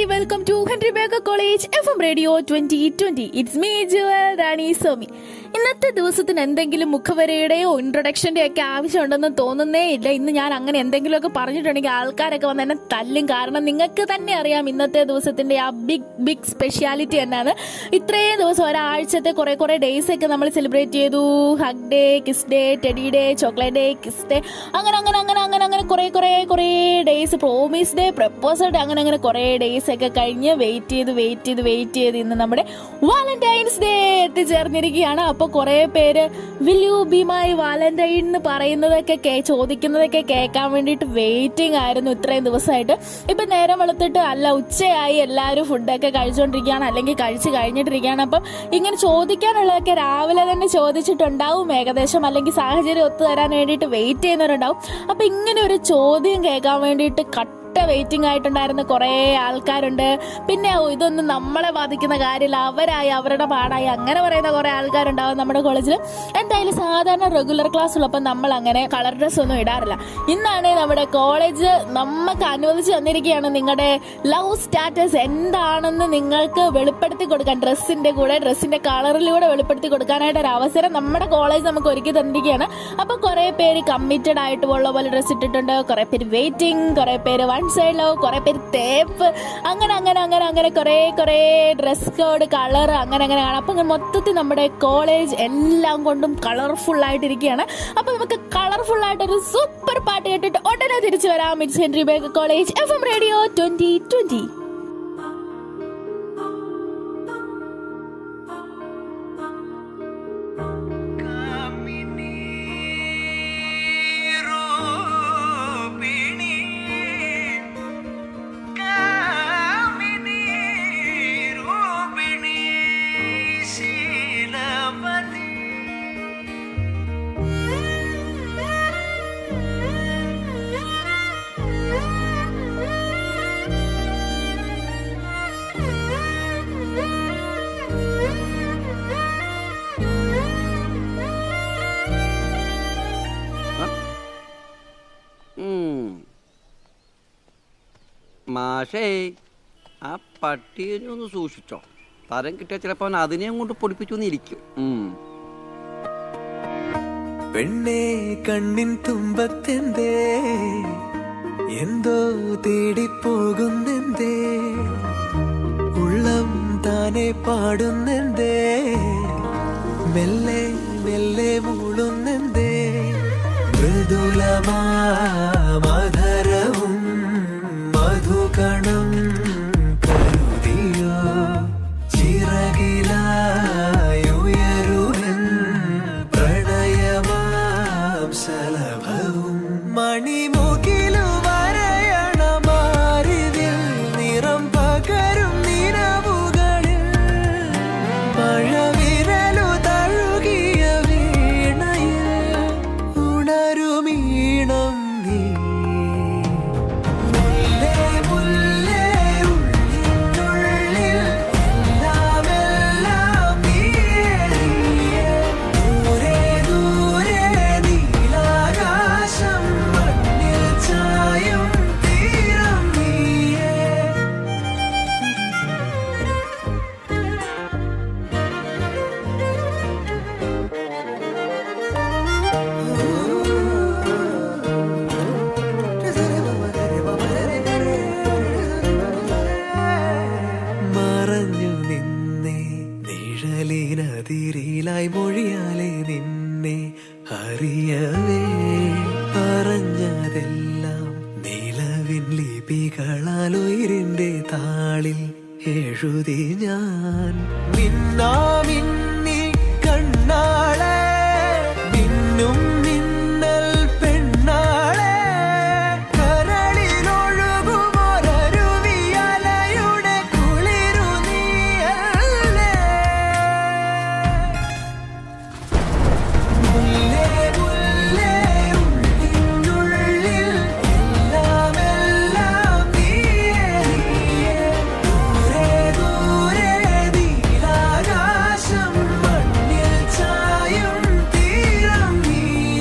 Welcome to Henry Baker college F M radio twenty twenty it's me Jewel Rani Somi ഇന്നത്തെ ദിവസത്തിന് എന്തെങ്കിലും മുഖവരയുടെയോ ഇൻട്രൊഡക്ഷന്റെയോ ഒക്കെ ആവശ്യമുണ്ടെന്ന് തോന്നുന്നേ ഇല്ല ഇന്ന് ഞാൻ അങ്ങനെ എന്തെങ്കിലുമൊക്കെ പറഞ്ഞിട്ടുണ്ടെങ്കിൽ ആൾക്കാരൊക്കെ വന്ന് എന്നെ തല്ലും കാരണം നിങ്ങൾക്ക് തന്നെ അറിയാം ഇന്നത്തെ ദിവസത്തിന്റെ ആ ബിഗ് ബിഗ് സ്പെഷ്യാലിറ്റി എന്നാണ് ഇത്രയും ദിവസം ഒരാഴ്ചത്തെ കുറെ കുറെ ഡേയ്സ് ഒക്കെ നമ്മൾ സെലിബ്രേറ്റ് ചെയ്തു hug day kiss day teddy day chocolate day kiss day അങ്ങനെ അങ്ങനെ അങ്ങനെ അങ്ങനെ അങ്ങനെ കുറെ കുറെ കുറെ days promise day proposal day അങ്ങനെ അങ്ങനെ കുറെ ഡേയ്സ് ഒക്കെ കഴിഞ്ഞ് വെയിറ്റ് ചെയ്ത് വെയിറ്റ് ചെയ്ത് വെയിറ്റ് ചെയ്ത് ഇന്ന് നമ്മുടെ വാലന്റൈൻസ് ഡേ എത്തിച്ചേർന്നിരിക്കുകയാണ് അപ്പൊ കുറെ പേര് will you be my valentine എന്ന് പറയുന്നതൊക്കെ കേ- ചോദിക്കുന്നതൊക്കെ കേൾക്കാൻ വേണ്ടിയിട്ട് വെയിറ്റിംഗ് ആയിരുന്നു ഇത്രയും ദിവസമായിട്ട് ഇപ്പൊ നേരം വെളുത്തിട്ട് അല്ല ഉച്ചയായി എല്ലാവരും ഫുഡൊക്കെ കഴിച്ചുകൊണ്ടിരിക്കുകയാണ് അല്ലെങ്കിൽ കഴിച്ച് കഴിഞ്ഞിട്ടിരിക്കുകയാണ് അപ്പം ഇങ്ങനെ ചോദിക്കാനുള്ളതൊക്കെ രാവിലെ തന്നെ ചോദിച്ചിട്ടുണ്ടാവും ഏകദേശം അല്ലെങ്കിൽ സാഹചര്യം ഒത്തു തരാൻ വേണ്ടിയിട്ട് വെയിറ്റ് ചെയ്യുന്നവരുണ്ടാവും അപ്പൊ ഇങ്ങനെ ഒരു ചോദ്യം കേൾക്കാൻ വേണ്ടിയിട്ട് കട്ട വെയിറ്റിംഗ് ആയിട്ടുണ്ടായിരുന്ന കുറേ ആൾക്കാരുണ്ട് പിന്നെ ഓ, ഇതൊന്നും നമ്മളെ ബാധിക്കുന്ന കാര്യമില്ല അവരായി അവരുടെ പാടായി അങ്ങനെ പറയുന്ന കുറെ ആൾക്കാരുണ്ടാവും നമ്മുടെ കോളേജിൽ എന്തായാലും സാധാരണ റെഗുലർ ക്ലാസ് ഉള്ളപ്പോൾ നമ്മൾ അങ്ങനെ കളർ ഡ്രസ് ഒന്നും ഇടാറില്ല ഇന്നാണ് നമ്മുടെ കോളേജ് നമുക്ക് അനുവദിച്ച് തന്നിരിക്കുകയാണ് നിങ്ങളുടെ ലവ് സ്റ്റാറ്റസ് എന്താണെന്ന് നിങ്ങൾക്ക് വെളിപ്പെടുത്തി കൊടുക്കാൻ ഡ്രസ്സിന്റെ കൂടെ ഡ്രസ്സിന്റെ കളറിലൂടെ വെളിപ്പെടുത്തി കൊടുക്കാനായിട്ട് ഒരു അവസരം നമ്മുടെ കോളേജ് നമുക്ക് ഒരുക്കി തന്നിരിക്കുകയാണ് അപ്പൊ കുറെ പേര് കമ്മിറ്റഡ് ആയിട്ട് ഉള്ള പോലെ ഡ്രസ് ഇട്ടിട്ടുണ്ട് കുറെ പേര് വെയിറ്റിംഗ് കുറെ പേര് വൺ സൈഡ് ലവ് കുറെ പേര് തേപ്പ് അങ്ങനെ അങ്ങനെ അങ്ങനെ അങ്ങനെ കുറെ കുറെ ഡ്രസ് കോഡ് കളർ അങ്ങനെ അങ്ങനെ കാണാം അപ്പൊ ഇങ്ങനെ മൊത്തത്തിൽ നമ്മുടെ കോളേജ് എല്ലാം കൊണ്ടും കളർഫുൾ ആയിട്ടിരിക്കുകയാണ് അപ്പൊ നമുക്ക് കളർഫുൾ ആയിട്ട് ഒരു സൂപ്പർ പാട്ട് കേട്ടിട്ട് ഉടനെ തിരിച്ചു വരാം it's Henry Baker college F M radio twenty twenty കാമിനീരൂപിണി കാമിനീരൂപിണി ശീലവതി ഉം. മാഷേ ആ പട്ടീനെ ഒന്ന് സൂക്ഷിച്ചോ തരം കിട്ടിയ ചിലപ്പോ അവൻ അതിനെയും കൊണ്ട് പൊടിപ്പിച്ചു ഇരിക്കും ഉം. പെണ്ണേ കണ്ണിൻ തുമ്പത്തെന്തേ എന്തോ തേടിപ്പോകുന്നെന്തേ ഉള്ളം താനെ പാടുന്നെന്തേ മെല്ലെ മെല്ലെ മൂളുന്നെന്തേ മൃദുലമാ മധുരവും മധുകണം കരുതിയോ ചിറകിലായുയരുവൻ പ്രണയമാം ശലഭവും മണിമുകിലു വരയണമാരിതിൽ നിറം പകരും നിലവുകളിൽ മഴവിരലു തഴുകിയ വീണയിൽ ഉണരുമീണം നീ മുല്ലേ മുല്ലേ ഉള്ളിനുള്ളിൽ എല്ലാം എല്ലാം നീയേ നീയേ ദൂരെ ദൂരെ നീലാകാശം മണ്ണിൽ ചായും തീരം നീയേ മറഞ്ഞു നിന്നെ നിഴലിനതിരിലായി മൊഴിയാലെ നിന്നെ അറിയവേ പറഞ്ഞതെല്ലാം നിലവിൻ ലിപികളാൽ ഉയരിന്റെ താളിൽ എഴുതി ഞാൻ മിന്നാ മിന്നി കണ്ണാളെ മിന്നും മിന്നൽ പെണ്ണാളെ കരളിലൊഴുകുമൊരരുവിയലയുടെ കുളിരു നീയല്ലേ മുല്ലേ മുല്ലേ ഉള്ളിനുള്ളിൽ എല്ലാം എല്ലാം നീയേ നീയേ ദൂരെ ദൂരെ നീലാകാശം മണ്ണിൽ ചായും തീരം നീയേ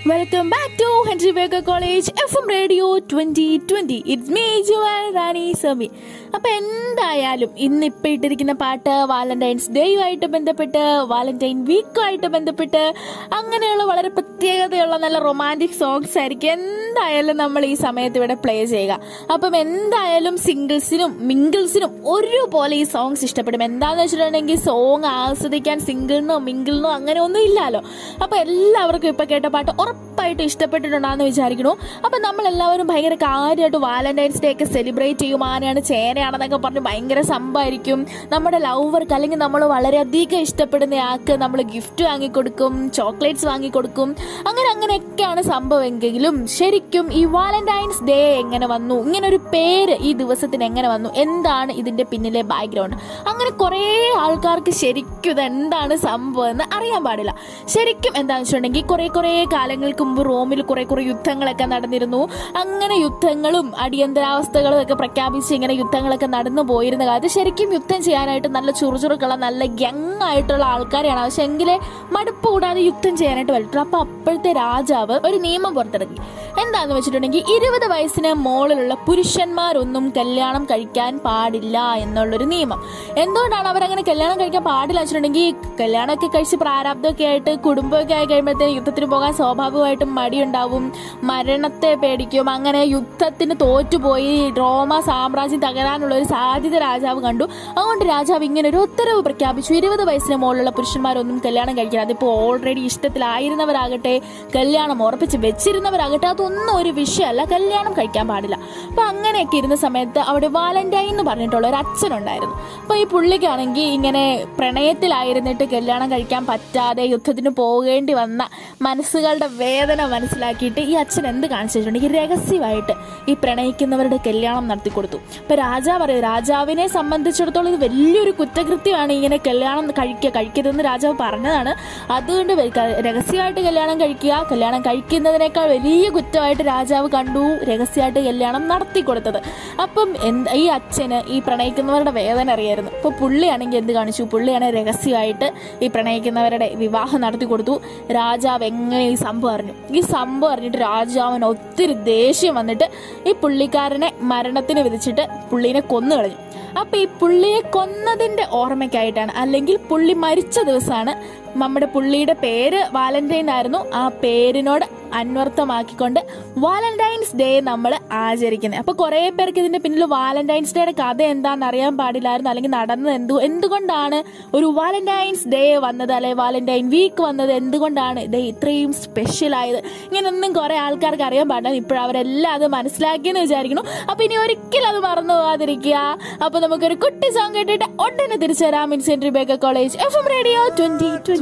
welcome back to Henry Baker college F M radio twenty twenty it's me Jewel Rani Sami അപ്പൊ എന്തായാലും ഇന്ന് ഇപ്പൊ ഇട്ടിരിക്കുന്ന പാട്ട് വാലന്റൈൻസ് ഡേയുമായിട്ട് ബന്ധപ്പെട്ട് വാലന്റൈൻ വീക്കുമായിട്ട് ബന്ധപ്പെട്ട് അങ്ങനെയുള്ള വളരെ പ്രത്യേകതയുള്ള നല്ല റൊമാൻറ്റിക് സോങ്സ് ആയിരിക്കും എന്തായാലും നമ്മൾ ഈ സമയത്ത് ഇവിടെ പ്ലേ ചെയ്യുക അപ്പം എന്തായാലും സിംഗിൾസിനും മിങ്കിൾസിനും ഒരുപോലെ ഈ സോങ്സ് ഇഷ്ടപ്പെടും എന്താന്ന് വെച്ചിട്ടുണ്ടെങ്കിൽ സോങ് ആസ്വദിക്കാൻ സിംഗിളിനോ മിങ്കിളിനോ അങ്ങനെ ഒന്നും ഇല്ലല്ലോ അപ്പൊ എല്ലാവർക്കും ഇപ്പൊ കേട്ട പാട്ട് ഉറപ്പായിട്ടും ഇഷ്ടപ്പെട്ടിട്ടുണ്ടാന്ന് വിചാരിക്കണു അപ്പൊ നമ്മൾ എല്ലാവരും ഭയങ്കര കാര്യമായിട്ട് വാലന്റൈൻസ് ഡേ ഒക്കെ സെലിബ്രേറ്റ് ചെയ്യും ആനയാണ് ചേനയാണെന്നൊക്കെ പറഞ്ഞ് ഭയങ്കര സംഭവമായിരിക്കും നമ്മുടെ ലവർക്ക് അല്ലെങ്കിൽ നമ്മൾ വളരെയധികം ഇഷ്ടപ്പെടുന്ന ആൾക്ക് നമ്മൾ ഗിഫ്റ്റ് വാങ്ങിക്കൊടുക്കും ചോക്ലേറ്റ്സ് വാങ്ങിക്കൊടുക്കും അങ്ങനെ അങ്ങനെയൊക്കെയാണ് സംഭവമെങ്കിലും ശരിക്കും ഈ വാലന്റൈൻസ് ഡേ എങ്ങനെ വന്നു ഇങ്ങനെ ഒരു പേര് ഈ ദിവസത്തിന് എങ്ങനെ വന്നു എന്താണ് ഇതിന്റെ പിന്നിലെ ബാക്ക്ഗ്രൗണ്ട് അങ്ങനെ കുറേ ആൾക്കാർക്ക് ശരിക്കും ഇത് എന്താണ് സംഭവം എന്ന് അറിയാൻ പാടില്ല ശരിക്കും എന്താണെന്ന് വെച്ചിട്ടുണ്ടെങ്കിൽ കുറെ കുറെ കാലങ്ങൾക്ക് മുമ്പ് റോമിൽ കുറെ കുറെ യുദ്ധങ്ങളൊക്കെ നടന്നിരുന്നു അങ്ങനെ യുദ്ധങ്ങളും അടിയന്തരാവസ്ഥകളും ഒക്കെ പ്രഖ്യാപിച്ച് ഇങ്ങനെ യുദ്ധങ്ങളൊക്കെ നടന്നു പോയിരുന്ന കാലത്ത് ശരിക്കും യുദ്ധം ചെയ്യാനായിട്ട് നല്ല ചുറുചുറുക്കുള്ള നല്ല യങ് ആയിട്ടുള്ള ആൾക്കാരെയാണ് പക്ഷെ എങ്കിലേ മടുപ്പ് കൂടാതെ യുദ്ധം ചെയ്യാനായിട്ട് പറ്റുള്ളൂ അപ്പൊ അപ്പോഴത്തെ രാജാവ് ഒരു നിയമം പുറത്തിറക്കി എന്താന്ന് വെച്ചിട്ടുണ്ടെങ്കിൽ ഇരുപത് വയസ്സിന് മുകളിലുള്ള പുരുഷന്മാരൊന്നും കല്യാണം കഴിക്കാൻ പാടില്ല എന്നുള്ളൊരു നിയമം എന്തുകൊണ്ടാണ് അവരങ്ങനെ കല്യാണം കഴിക്കാൻ പാടില്ല വെച്ചിട്ടുണ്ടെങ്കിൽ കല്യാണമൊക്കെ കഴിച്ച് പ്രാരാബ്ദമൊക്കെ ആയിട്ട് കുടുംബമൊക്കെ ആയി കഴിയുമ്പോഴത്തേന് യുദ്ധത്തിന് പോകാൻ സ്വാഭാവികമായിട്ടും മടിയുണ്ടാവും മരണത്തെ പേടിക്കും അങ്ങനെ യുദ്ധത്തിന് തോറ്റുപോയി റോമ സാമ്രാജ്യം തകരാനുള്ള ഒരു സാധ്യത രാജാവ് കണ്ടു അതുകൊണ്ട് രാജാവ് ഇങ്ങനെ ഒരു ഉത്തരവ് പ്രഖ്യാപിച്ചു ഇരുപത് വയസ്സിന് മുകളിലുള്ള പുരുഷന്മാരൊന്നും കല്യാണം കഴിക്കില്ല അതിപ്പോൾ ഓൾറെഡി ഇഷ്ടത്തിലായിരുന്നവരാകട്ടെ കല്യാണം ഉറപ്പിച്ച് വെച്ചിരുന്നവരാകട്ടെ അതൊന്നും ഒരു വിഷയമല്ല കല്യാണം കഴിക്കാൻ പാടില്ല അപ്പൊ അങ്ങനെയൊക്കെ ഇരുന്ന സമയത്ത് അവിടെ വാലന്റൈൻ എന്ന് പറഞ്ഞിട്ടുള്ള ഒരു അച്ഛനുണ്ടായിരുന്നു അപ്പൊ ഈ പുള്ളിക്കാണെങ്കിൽ ഇങ്ങനെ പ്രണയത്തിലായിരുന്നിട്ട് കല്യാണം കഴിക്കാൻ പറ്റാതെ യുദ്ധത്തിന് പോകേണ്ടി വന്ന മനസ്സുകളുടെ വേദന മനസ്സിലാക്കിയിട്ട് ഈ അച്ഛൻ എന്ത് കാണിച്ചു വെച്ചിട്ടുണ്ടെങ്കിൽ രഹസ്യമായിട്ട് ഈ പ്രണയിക്കുന്നവരുടെ കല്യാണം നടത്തി കൊടുത്തു അപ്പൊ രാജാവ് പറയും രാജാവിനെ സംബന്ധിച്ചിടത്തോളം ഇത് വലിയൊരു കുറ്റകൃത്യമാണ് ഇങ്ങനെ കല്യാണം കഴിക്കുക കഴിക്കരുതെന്ന് രാജാവ് പറഞ്ഞതാണ് അതുകൊണ്ട് വെ- ക- രഹസ്യമായിട്ട് കല്യാണം കഴിക്കുക കല്യാണം കഴിക്കുന്നതിനേക്കാൾ വലിയ കുറ്റമായിട്ട് രാജാവ് കണ്ടു രഹസ്യമായിട്ട് കല്യാണം നടത്തി കൊടുത്തത് അപ്പം എന്ത് ഈ അച്ഛന് ഈ പ്രണയിക്കുന്നവരുടെ വേദന അറിയായിരുന്നു അപ്പൊ പുള്ളിയാണെങ്കിൽ എന്ത് കാണിച്ചു പുള്ളിയാണ് രഹസ്യമായിട്ട് ഈ പ്രണയിക്കുന്നവരുടെ വിവാഹം നടത്തി കൊടുത്തു രാജാവ് എങ്ങനെ ഈ സംഭവം അറിഞ്ഞു ഈ സംഭവം അറിഞ്ഞിട്ട് രാജാവിന് ഒത്തിരി ദേഷ്യം വന്നിട്ട് ഈ പുള്ളിക്കാരനെ മരണത്തിന് വിധിച്ചിട്ട് പുള്ളീനെ കൊന്നു കളഞ്ഞു അപ്പൊ ഈ പുള്ളിയെ കൊന്നതിന്റെ ഓർമ്മയ്ക്കായിട്ടാണ് അല്ലെങ്കിൽ പുള്ളി മരിച്ച ദിവസമാണ് നമ്മുടെ പുള്ളിയുടെ പേര് വാലന്റൈൻ ആയിരുന്നു ആ പേരിനോട് അന്വർത്ഥമാക്കിക്കൊണ്ട് വാലന്റൈൻസ് ഡേ നമ്മൾ ആചരിക്കുന്നത് അപ്പൊ കുറെ പേർക്ക് ഇതിന്റെ പിന്നിൽ വാലന്റൈൻസ് ഡേയുടെ കഥ എന്താണെന്ന് അറിയാൻ പാടില്ലായിരുന്നു അല്ലെങ്കിൽ നടന്നത് എന്തു എന്തുകൊണ്ടാണ് ഒരു വാലന്റൈൻസ് ഡേ വന്നത് അല്ലെ വാലന്റൈൻ വീക്ക് വന്നത് എന്തുകൊണ്ടാണ് ഇത് ഇത്രയും സ്പെഷ്യൽ ആയത് ഇങ്ങനൊന്നും കുറെ ആൾക്കാർക്ക് അറിയാൻ പാടില്ല ഇപ്പോഴും അവരെല്ലാം അത് മനസ്സിലാക്കിയെന്ന് വിചാരിക്കുന്നു അപ്പൊ ഇനി ഒരിക്കലും അത് മറന്നു പോകാതിരിക്കുക അപ്പൊ നമുക്കൊരു കുട്ടി സോങ് കേട്ടിട്ട് ഉടനെ തിരിച്ചു വരാം ഇൻ Henry Baker college F M radio twenty twenty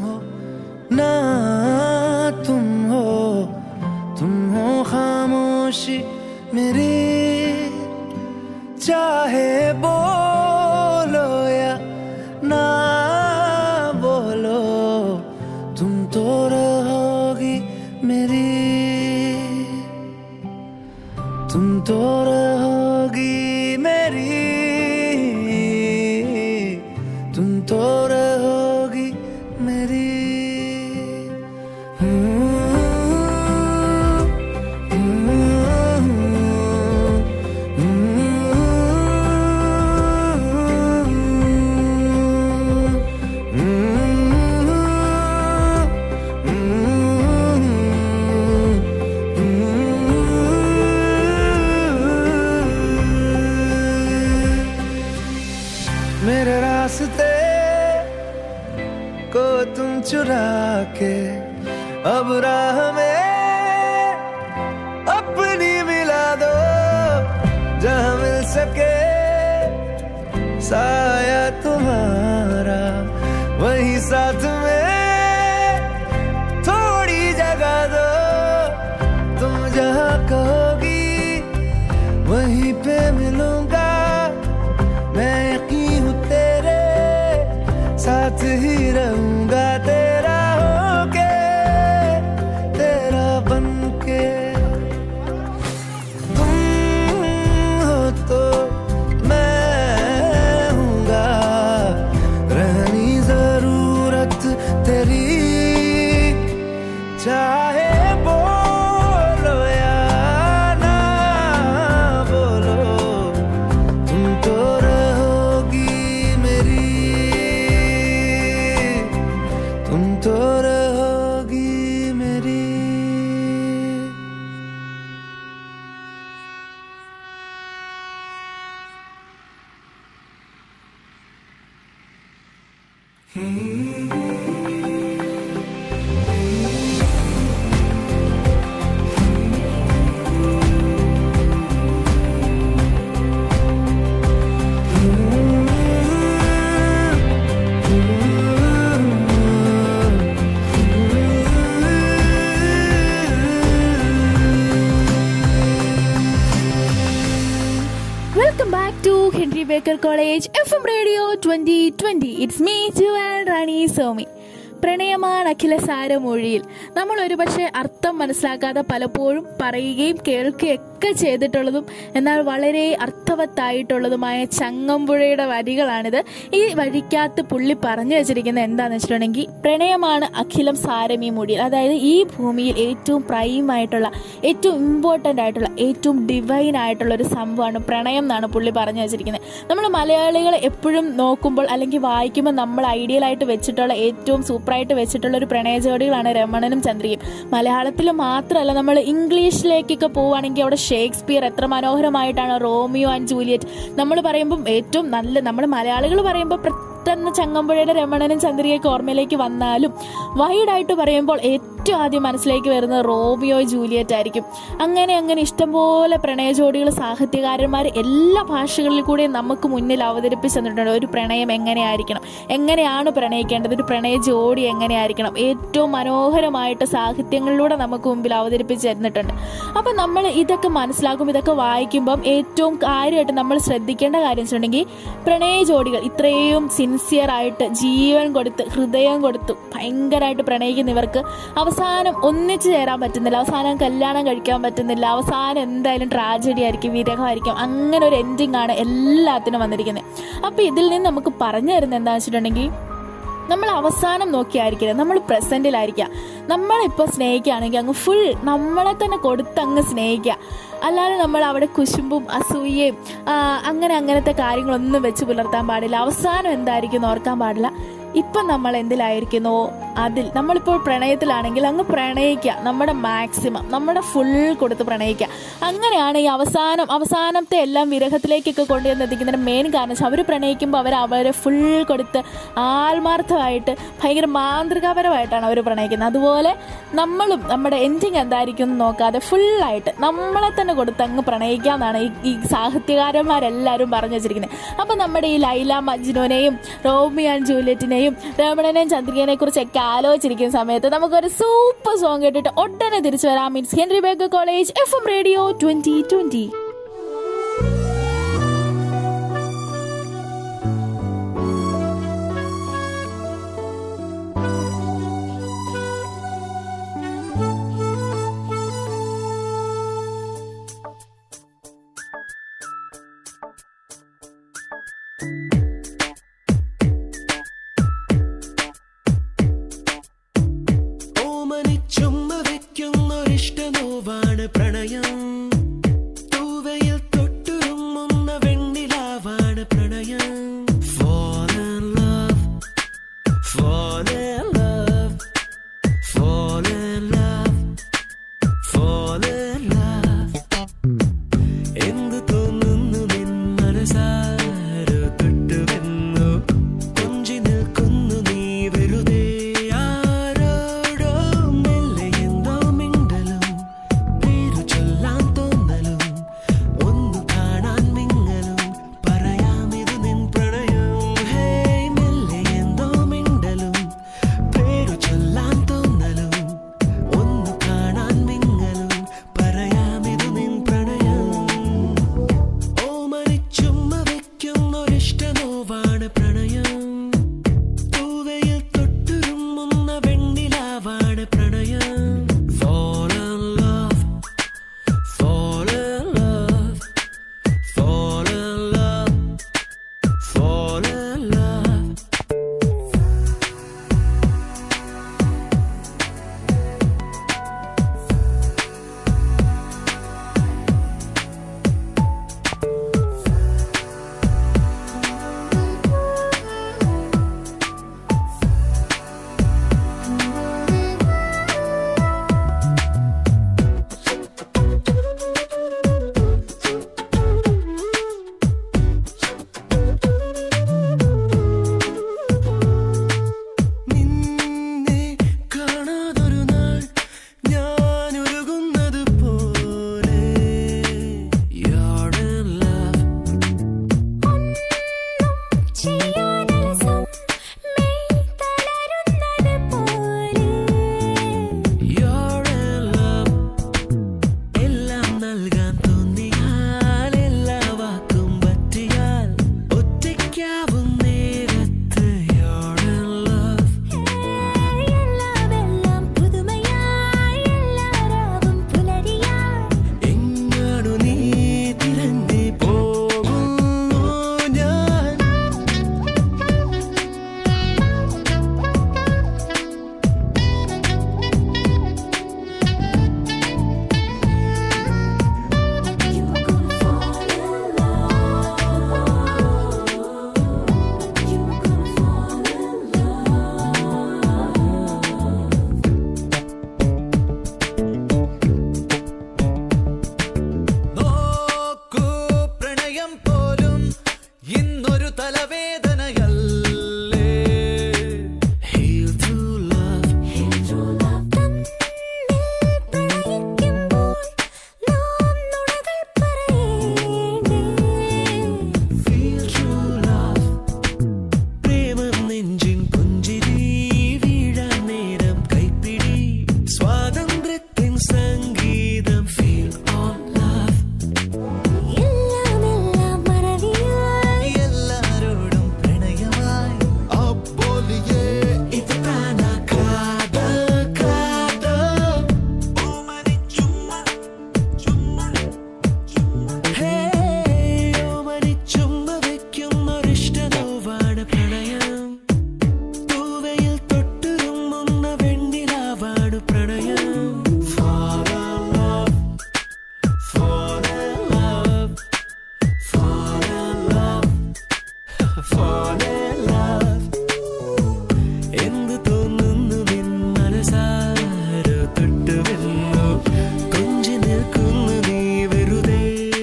ना तुम हो तुम हो खामोशी मेरी चाहे बोलो या ना बोलो तुम तो रहोगी मेरी तुम तो रहोगी मेरी तुम तो रहोगी मेरी मेरे रास्ते को तुम चुरा के अब राह में अपनी मिला दो जहां मिल सके साया तुम्हारा वही साथ में थोड़ी जगह दो तुम जहां कहोगी वहीं पे मिलूंगा मैं यकीन हूँ तेरे साथ ही रहूंगा तेरा होके तेरा बन के तुम हो तो मैं हूँगा रहनी जरूरत तेरी चाहे welcome back to Henry Baker college F M radio twenty twenty it's me Jewel Rani Somi പ്രണയമാണ് അഖില സാരമൊഴിയിൽ നമ്മൾ ഒരുപക്ഷെ അർത്ഥം മനസ്സിലാക്കാതെ പലപ്പോഴും പറയുകയും കേൾക്കുകയൊക്കെ ചെയ്തിട്ടുള്ളതും എന്നാൽ വളരെ അർത്ഥവത്തായിട്ടുള്ളതുമായ ചങ്ങമ്പുഴയുടെ വരികളാണിത് ഈ വഴിക്കകത്ത് പുള്ളി പറഞ്ഞു വെച്ചിരിക്കുന്നത് എന്താണെന്ന് വെച്ചിട്ടുണ്ടെങ്കിൽ പ്രണയമാണ് അഖിലം സാരം ഈ മൊഴിയിൽ അതായത് ഈ ഭൂമിയിൽ ഏറ്റവും പ്രൈം ആയിട്ടുള്ള ഏറ്റവും ഇമ്പോർട്ടൻ്റ് ആയിട്ടുള്ള ഏറ്റവും ഡിവൈൻ ആയിട്ടുള്ള ഒരു സംഭവമാണ് പ്രണയം എന്നാണ് പുള്ളി പറഞ്ഞു വെച്ചിരിക്കുന്നത് നമ്മൾ മലയാളികൾ എപ്പോഴും നോക്കുമ്പോൾ അല്ലെങ്കിൽ വായിക്കുമ്പോൾ നമ്മൾ ഐഡിയൽ ആയിട്ട് വെച്ചിട്ടുള്ള ഏറ്റവും സൂപ്പറായിട്ട് വെച്ചിട്ടുള്ള ഒരു പ്രണയ ജോഡികളാണ് രമണനും ചന്ദ്രികയും മലയാളത്തിൽ മാത്രമല്ല നമ്മൾ ഇംഗ്ലീഷിലേക്കൊക്കെ പോവുകയാണെങ്കിൽ അവിടെ ഷേക്സ്പിയർ എത്ര മനോഹരമായിട്ടാണ് റോമിയോ ആൻഡ് ജൂലിയറ്റ് നമ്മൾ പറയുമ്പം ഏറ്റവും നല്ല നമ്മൾ മലയാളികൾ പറയുമ്പോൾ പെട്ടെന്ന് ചങ്ങമ്പുഴയുടെ രമണനും ചന്ദ്രികയൊക്കെ ഓർമ്മയിലേക്ക് വന്നാലും വൈഡായിട്ട് പറയുമ്പോൾ ഏറ്റവും ആദ്യം മനസ്സിലേക്ക് വരുന്നത് റോമിയോ ജൂലിയറ്റ് ആയിരിക്കും അങ്ങനെ അങ്ങനെ ഇഷ്ടംപോലെ പ്രണയ ജോഡികൾ സാഹിത്യകാരന്മാർ എല്ലാ ഭാഷകളിൽ കൂടെയും നമുക്ക് മുന്നിൽ അവതരിപ്പിച്ചു തന്നിട്ടുണ്ട് ഒരു പ്രണയം എങ്ങനെയായിരിക്കണം എങ്ങനെയാണ് പ്രണയിക്കേണ്ടത് ഒരു പ്രണയ ജോഡി എങ്ങനെയായിരിക്കണം ഏറ്റവും മനോഹരമായിട്ട് സാഹിത്യങ്ങളിലൂടെ നമുക്ക് മുമ്പിൽ അവതരിപ്പിച്ച് തരുന്നിട്ടുണ്ട് അപ്പം നമ്മൾ ഇതൊക്കെ മനസ്സിലാക്കും ഇതൊക്കെ വായിക്കുമ്പം ഏറ്റവും കാര്യമായിട്ട് നമ്മൾ ശ്രദ്ധിക്കേണ്ട കാര്യം വെച്ചിട്ടുണ്ടെങ്കിൽ പ്രണയ ജോഡികൾ ഇത്രയും സിൻസിയർ ആയിട്ട് ജീവൻ കൊടുത്ത് ഹൃദയം കൊടുത്തു ഭയങ്കരമായിട്ട് പ്രണയിക്കുന്നവർക്ക് അവസാനം ഒന്നിച്ചു ചേരാൻ പറ്റുന്നില്ല അവസാനം കല്യാണം കഴിക്കാൻ പറ്റുന്നില്ല അവസാനം എന്തായാലും ട്രാജഡി ആയിരിക്കും വിരഹമായിരിക്കും അങ്ങനെ ഒരു എൻഡിങ് ആണ് എല്ലാത്തിനും വന്നിരിക്കുന്നത് അപ്പൊ ഇതിൽ നിന്ന് നമുക്ക് പറഞ്ഞു തരുന്നത് എന്താണെന്ന് വെച്ചിട്ടുണ്ടെങ്കിൽ നമ്മൾ അവസാനം നോക്കിയായിരിക്കരുത് നമ്മൾ പ്രസന്റിലായിരിക്കുക നമ്മളിപ്പോൾ സ്നേഹിക്കുകയാണെങ്കിൽ അങ്ങ് ഫുൾ നമ്മളെ തന്നെ കൊടുത്ത് അങ്ങ് സ്നേഹിക്കുക അല്ലാതെ നമ്മൾ അവിടെ കുശുമ്പും അസൂയയും ആ, അങ്ങനെ അങ്ങനത്തെ കാര്യങ്ങളൊന്നും വെച്ച് പുലർത്താൻ പാടില്ല അവസാനം എന്തായിരിക്കും എന്ന് ഓർക്കാൻ പാടില്ല ഇപ്പം നമ്മൾ എന്തിലായിരിക്കുന്നോ അതിൽ നമ്മളിപ്പോൾ പ്രണയത്തിലാണെങ്കിൽ അങ്ങ് പ്രണയിക്കുക നമ്മുടെ മാക്സിമം നമ്മുടെ ഫുൾ കൊടുത്ത് പ്രണയിക്കുക അങ്ങനെയാണ് ഈ അവസാനം അവസാനത്തെ എല്ലാം വിരഹത്തിലേക്കൊക്കെ കൊണ്ടുവന്ന് എത്തിക്കുന്നതിന് മെയിൻ കാരണം വെച്ചാൽ അവർ പ്രണയിക്കുമ്പോൾ അവർ അവരെ ഫുൾ കൊടുത്ത് ആത്മാർത്ഥമായിട്ട് ഭയങ്കര മാന്ത്രികപരമായിട്ടാണ് അവർ പ്രണയിക്കുന്നത് അതുപോലെ നമ്മളും നമ്മുടെ എൻഡിങ് എന്തായിരിക്കും എന്ന് നോക്കാതെ ഫുള്ളായിട്ട് നമ്മളെ തന്നെ കൊടുത്ത് അങ്ങ് പ്രണയിക്കാന്നാണ് ഈ ഈ സാഹിത്യകാരന്മാരെല്ലാവരും പറഞ്ഞു വെച്ചിരിക്കുന്നത് അപ്പം നമ്മുടെ ഈ ലൈല മജ്നുവിനെയും റോമിയോ ആൻഡ് ജൂലിയറ്റിനെയും രമണനെയും ചന്ദ്രികനെ കുറിച്ചൊക്കെ ആലോചിച്ചിരിക്കുന്ന സമയത്ത് നമുക്കൊരു സൂപ്പർ സോങ് കേട്ടിട്ട് ഉടനെ തിരിച്ചു വരാം means Henry Baker college F M radio twenty twenty ഓമനിച്ചുമ്മ വെക്കുന്നൊരിഷ്ട നോവാണ് പ്രണയം തൂവയിൽ തൊട്ടുരുമ്മുന്ന വെണ്ണിലാവാണ് പ്രണയം Fall in love, fall in love, fall in love, fall in love. എന്ത് തോന്നുന്നു നിൻ മനസാരോ തൊട്ടുവെന്നു കൊഞ്ചി നിൽക്കുന്നു നീ വെറുതെ ആരോടോ മെല്ലെ എന്തോ മിണ്ടലും പേരു ചൊല്ലാൻ തോന്നലും ഒന്നു കാണാൻ മിങ്ങലും പറയാമിതു നിൻ പ്രണയം ഹേയ് മെല്ലെ എന്തോ മിണ്ടലും പേരു ചൊല്ലാൻ തോന്നലും ഒന്നു കാണാൻ മിങ്ങലും പറയാമിതു നിൻ പ്രണയം ഓമനിച്ചുമ്മ വെക്കുന്നൊരിഷ്ട നോവാണ് പ്രണയം തൂവയിൽ തൊട്ടുരുമ്മുന്ന വെണ്ണിലാവാണ് പ്രണയം Fall in love, fall in love, fall in love, fall in love. തലവേദനയല്ലേ Heal through love. Feel true love. പ്രേമം നെഞ്ചിൻ പുഞ്ചിരി വീഴാൻ നേരം കൈപ്പിടി സ്വാതന്ത്ര്യത്തിൻ സംഗീതം ഫീൽ ഓൺ ലവ് എല്ലാരോടും പ്രണയമായി അപ്പോലിയേ ഇത് പ്രാണ കാതൽ കാതൽ ഓമനി ചുമ്മ ചുമ്മ ഹേ ഓമനി ചുമ്മ വെക്കുന്നൊരിഷ്ട നോവാണ് പ്രണയം തൂവയിൽ തൊട്ടുരുമ്മുന്ന വെണ്ണിലാവാണ് പ്രണയം Fall in love, fall in love, fall in love, fall in love. എന്ത് തോന്നുന്നു നിൻ മനസാരോ തൊട്ടുവെല്ലോ കൊഞ്ചി നിൽക്കുന്നു നീ വെറുതെ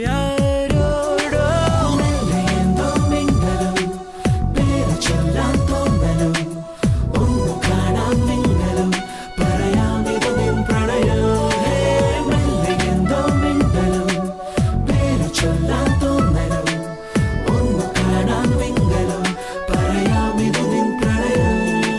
ആരോടോ മെല്ലെ എന്തോ മിന്നലും പേര് ചൊല്ലാൻ തോന്നലും ഒന്നു കാണാൻ നിങ്ങളും പറയാമിത് നിൻ പ്രണയം ഹേ, മെല്ലെ എന്തോ മിന്നലും പേര് ചൊല്ലാൻ തോന്നലും ഒന്നു കാണാൻ നിങ്ങളും പറയാമിത് നിൻ പ്രണയം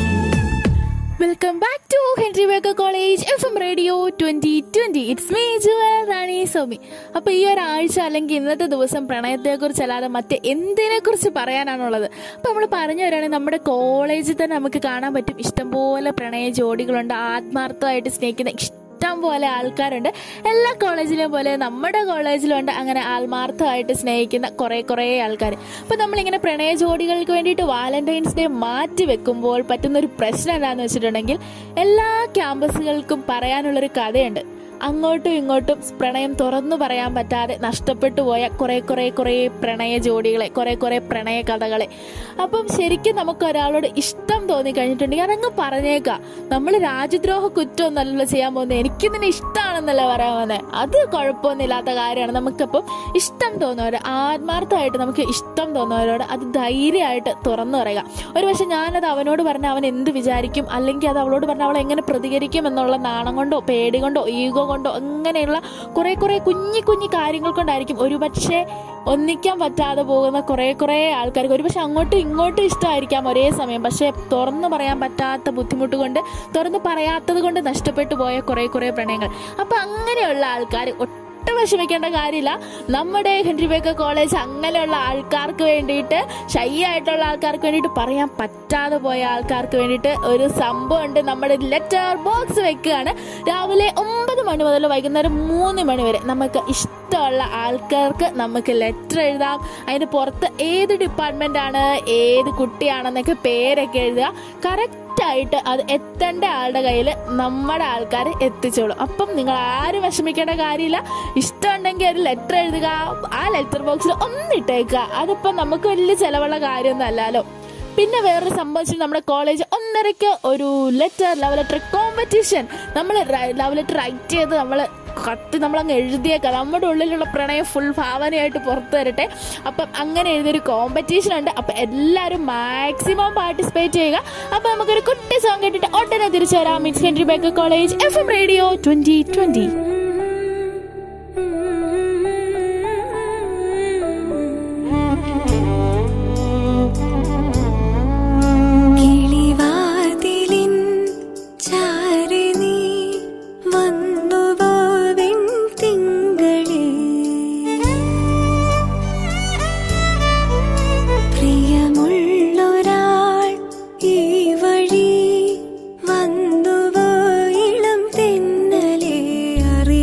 welcome back to Henry Baker college F M radio twenty twenty it's me Jewel Rani Somi അപ്പൊ ഈ ഒരാഴ്ച അല്ലെങ്കിൽ ഇന്നത്തെ ദിവസം പ്രണയത്തെ കുറിച്ച് അല്ലാതെ മറ്റ് എന്തിനെ കുറിച്ച് പറയാനാണുള്ളത് അപ്പൊ നമ്മൾ പറഞ്ഞു വരികയാണെങ്കിൽ നമ്മുടെ കോളേജിൽ തന്നെ നമുക്ക് കാണാൻ പറ്റും ഇഷ്ടംപോലെ പ്രണയ ജോഡികളുണ്ട് ആത്മാർത്ഥമായിട്ട് സ്നേഹിക്കുന്ന ഇഷ്ടം പോലെ ആൾക്കാരുണ്ട് എല്ലാ കോളേജിലും പോലെ നമ്മുടെ കോളേജിലുണ്ട് അങ്ങനെ ആത്മാർത്ഥമായിട്ട് സ്നേഹിക്കുന്ന കുറെ കുറെ ആൾക്കാർ അപ്പൊ നമ്മളിങ്ങനെ പ്രണയ ജോഡികൾക്ക് വേണ്ടിയിട്ട് വാലന്റൈൻസ് ഡേ മാറ്റി വെക്കുമ്പോൾ പറ്റുന്ന ഒരു പ്രശ്നം എന്താണെന്ന് വെച്ചിട്ടുണ്ടെങ്കിൽ എല്ലാ ക്യാമ്പസുകൾക്കും പറയാനുള്ളൊരു കഥയുണ്ട് അങ്ങോട്ടും ഇങ്ങോട്ടും പ്രണയം തുറന്നു പറയാൻ പറ്റാതെ നഷ്ടപ്പെട്ടു പോയ കുറെ കുറെ കുറെ പ്രണയ ജോഡികളെ കുറെ കുറെ പ്രണയ കഥകളെ അപ്പം ശരിക്കും നമുക്ക് ഒരാളോട് ഇഷ്ടം തോന്നി കഴിഞ്ഞിട്ടുണ്ടെങ്കിൽ അതങ്ങ് പറഞ്ഞേക്കാം നമ്മൾ രാജ്യദ്രോഹ കുറ്റമൊന്നല്ലല്ലോ ചെയ്യാൻ പോകുന്നത് എനിക്ക് നിന്നെ ഇഷ്ടമാണെന്നല്ലേ പറയാൻ പോകുന്നത് അത് കുഴപ്പമൊന്നുമില്ലാത്ത കാര്യമാണ് നമുക്കപ്പം ഇഷ്ടം തോന്നുന്നവർ ആത്മാർത്ഥമായിട്ട് നമുക്ക് ഇഷ്ടം തോന്നുന്നവരോട് അത് ധൈര്യമായിട്ട് തുറന്നു പറയുക ഒരു പക്ഷെ ഞാനത് അവനോട് പറഞ്ഞ അവൻ എന്ത് വിചാരിക്കും അല്ലെങ്കിൽ അത് അവളോട് പറഞ്ഞ അവൾ എങ്ങനെ പ്രതികരിക്കും എന്നുള്ള നാണം കൊണ്ടോ പേടി കൊണ്ടോ ഈഗോ കൊണ്ടോ അങ്ങനെയുള്ള കുറെ കുറെ കുഞ്ഞി കുഞ്ഞി കാര്യങ്ങൾ കൊണ്ടായിരിക്കും ഒരുപക്ഷെ ഒന്നിക്കാൻ പറ്റാതെ പോകുന്ന കുറെ കുറെ ആൾക്കാർക്ക് ഒരുപക്ഷെ അങ്ങോട്ടും ഇങ്ങോട്ടും ഇഷ്ടമായിരിക്കാം ഒരേ സമയം പക്ഷെ തുറന്നു പറയാൻ പറ്റാത്ത ബുദ്ധിമുട്ട് കൊണ്ട് തുറന്നു പറയാത്തത് കൊണ്ട് നഷ്ടപ്പെട്ടു പോയ കുറെ കുറെ പ്രണയങ്ങൾ അപ്പൊ അങ്ങനെയുള്ള ആൾക്കാർ ഒട്ടും വിഷമിക്കേണ്ട കാര്യമില്ല നമ്മുടെ ഹെൻറി ബേക്കർ കോളേജ് അങ്ങനെയുള്ള ആൾക്കാർക്ക് വേണ്ടിയിട്ട് ഷൈ ആയിട്ടുള്ള ആൾക്കാർക്ക് വേണ്ടിയിട്ട് പറയാൻ പറ്റാതെ പോയ ആൾക്കാർക്ക് വേണ്ടിയിട്ട് ഒരു സംഭവം ഉണ്ട് നമ്മുടെ ലെറ്റർ ബോക്സ് വെക്കുകയാണ് രാവിലെ ഒമ്പത് മണി മുതൽ വൈകുന്നേരം മൂന്ന് മണി വരെ നമുക്ക് ഇഷ്ടമുള്ള ആൾക്കാർക്ക് നമുക്ക് ലെറ്റർ എഴുതാം അതിന് പുറത്ത് ഏത് ഡിപ്പാർട്ട്മെന്റ് ആണ് ഏത് കുട്ടിയാണെന്നൊക്കെ പേരൊക്കെ എഴുതുക കറക്റ്റ് ആയിട്ട് അത് എത്തേണ്ട ആളുടെ കയ്യിൽ നമ്മുടെ ആൾക്കാർ എത്തിച്ചോളും അപ്പം നിങ്ങൾ ആരും വിഷമിക്കേണ്ട കാര്യമില്ല ഇഷ്ടമുണ്ടെങ്കിൽ ഒരു ലെറ്റർ എഴുതുക ആ ലെറ്റർ ബോക്സിൽ ഒന്നിട്ടേക്കുക അതിപ്പം നമുക്ക് വലിയ ചിലവുള്ള കാര്യമൊന്നും അല്ലല്ലോ പിന്നെ വേറൊരു സംഭവം വെച്ചാൽ നമ്മുടെ കോളേജ് ഒന്നരയ്ക്ക് ഒരു ലെറ്റർ ലവ് ലെറ്റർ കോമ്പറ്റീഷൻ നമ്മൾ ലവ് ലെറ്റർ റൈറ്റ് ചെയ്ത് നമ്മൾ കത്തി നമ്മളങ്ങ് എഴുതിയേക്കാം നമ്മുടെ ഉള്ളിലുള്ള പ്രണയം ഫുൾ ഭാവനയായിട്ട് പുറത്തു വരട്ടെ അപ്പം അങ്ങനെ എഴുതിയൊരു കോമ്പറ്റീഷൻ ഉണ്ട് അപ്പം എല്ലാവരും മാക്സിമം പാർട്ടിസിപ്പേറ്റ് ചെയ്യുക അപ്പം നമുക്കൊരു കുട്ടി സോങ് കേട്ടിട്ട് ഉടനെ തിരിച്ചു വരാം it's Henry Baker college F M radio twenty twenty കിളിവാതിലിൻ ചാരി നീ വന്നുവോ വെൺതിങ്കളേ പ്രിയമുള്ളൊരാൾ ഈ വഴി വന്നുവോ ഇളം തെന്നലേ അറിയാതെ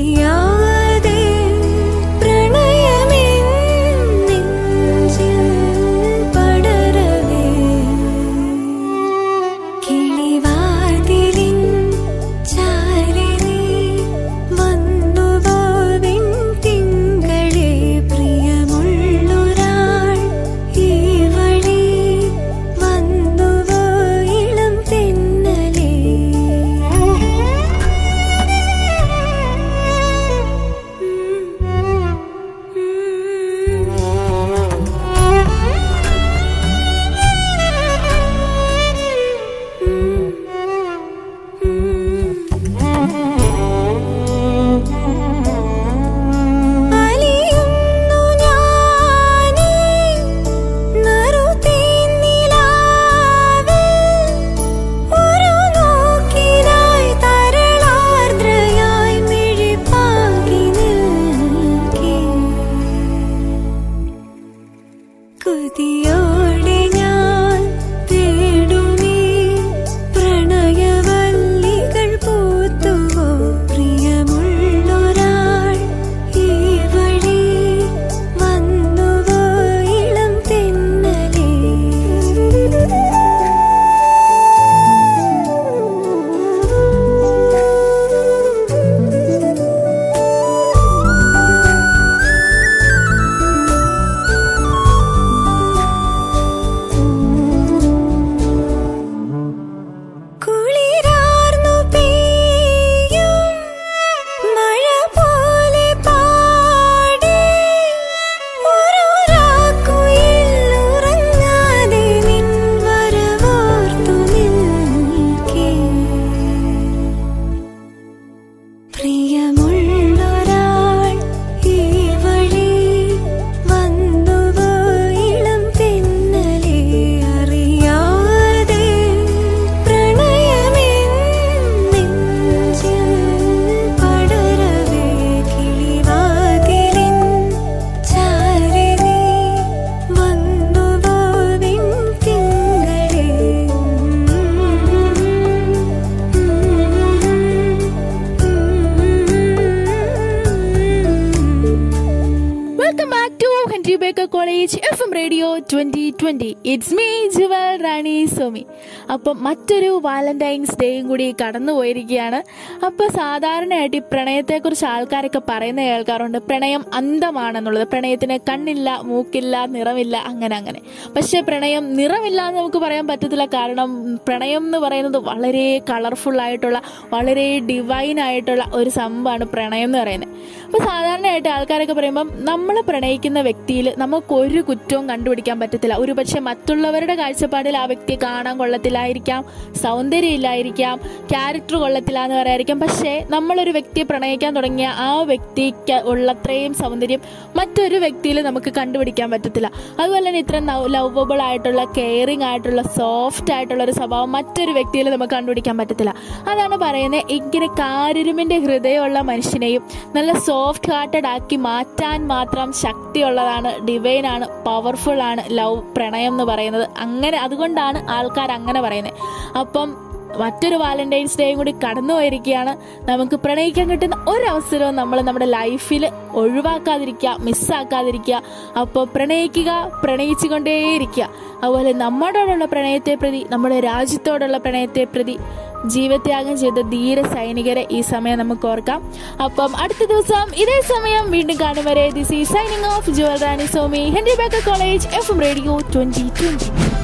twenty twenty it's me Jewel Rani Somi അപ്പം മറ്റൊരു വാലന്റൈൻസ് ഡേയും കൂടി കടന്നു പോയിരിക്കുകയാണ് അപ്പോൾ സാധാരണയായിട്ട് ഈ പ്രണയത്തെക്കുറിച്ച് ആൾക്കാരൊക്കെ പറയുന്ന കേൾക്കാറുണ്ട് പ്രണയം അന്ധമാണെന്നുള്ളത് പ്രണയത്തിന് കണ്ണില്ല മൂക്കില്ല നിറമില്ല അങ്ങനെ അങ്ങനെ പക്ഷേ പ്രണയം നിറമില്ല എന്ന് നമുക്ക് പറയാൻ പറ്റത്തില്ല കാരണം പ്രണയം എന്ന് പറയുന്നത് വളരെ കളർഫുൾ ആയിട്ടുള്ള വളരെ ഡിവൈൻ ആയിട്ടുള്ള ഒരു സംഭവമാണ് പ്രണയം എന്ന് പറയുന്നത് അപ്പോൾ സാധാരണയായിട്ട് ആൾക്കാരൊക്കെ പറയുമ്പം നമ്മൾ പ്രണയിക്കുന്ന വ്യക്തിയിൽ നമുക്ക് ഒരു കുറ്റവും കണ്ടുപിടിക്കാൻ പറ്റത്തില്ല ഒരു പക്ഷെ മറ്റുള്ളവരുടെ കാഴ്ചപ്പാടിൽ ആ വ്യക്തി കാണാൻ കൊള്ളത്തില്ലായിരിക്കാം സൗന്ദര്യം ഇല്ലായിരിക്കാം ക്യാരക്ടർ കൊള്ളത്തില്ല എന്ന് പറയായിരിക്കാം പക്ഷേ നമ്മളൊരു വ്യക്തിയെ പ്രണയിക്കാൻ തുടങ്ങിയ ആ വ്യക്തിക്ക് ഉള്ളത്രയും സൗന്ദര്യം മറ്റൊരു വ്യക്തിയിൽ നമുക്ക് കണ്ടുപിടിക്കാൻ പറ്റത്തില്ല അതുപോലെ തന്നെ ഇത്ര ലവബിൾ ആയിട്ടുള്ള കെയറിങ് ആയിട്ടുള്ള സോഫ്റ്റ് ആയിട്ടുള്ള ഒരു സ്വഭാവം മറ്റൊരു വ്യക്തിയിൽ നമുക്ക് കണ്ടുപിടിക്കാൻ പറ്റത്തില്ല അതാണ് പറയുന്നത് ഇങ്ങനെ കാരുരുമിന്റെ ഹൃദയമുള്ള മനുഷ്യനെയും നല്ല സോഫ്റ്റ് ഹാർട്ടഡ് ആക്കി മാറ്റാൻ മാത്രം ശക്തിയുള്ളതാണ് ഡിവൈൻ ആണ് പവർഫുൾ ആണ് ലവ് പ്രണയം എന്ന് പറയുന്നത് അങ്ങനെ അതുകൊണ്ടാണ് ആൾക്കാർ അങ്ങനെ പറയുന്നത് അപ്പം മറ്റൊരു വാലന്റൈൻസ് ഡേയും കൂടി കടന്നു പോയിരിക്കുകയാണ് നമുക്ക് പ്രണയിക്കാൻ കിട്ടുന്ന ഒരവസരവും നമ്മൾ നമ്മുടെ ലൈഫിൽ ഒഴിവാക്കാതിരിക്കുക മിസ്സാക്കാതിരിക്കുക അപ്പോൾ പ്രണയിക്കുക പ്രണയിച്ചുകൊണ്ടേയിരിക്കുക അതുപോലെ നമ്മളോടുള്ള പ്രണയത്തെ പ്രതി നമ്മുടെ രാജ്യത്തോടുള്ള പ്രണയത്തെ പ്രതി ജീവത്യാഗം ചെയ്ത ധീര സൈനികരെ ഈ സമയം നമുക്ക് ഓർക്കാം അപ്പം അടുത്ത ദിവസം ഇതേ സമയം വീണ്ടും കാണും വരെ ദിസ് ഈ signing off Jewel Rani Somi Henry Baker college F M radio twenty twenty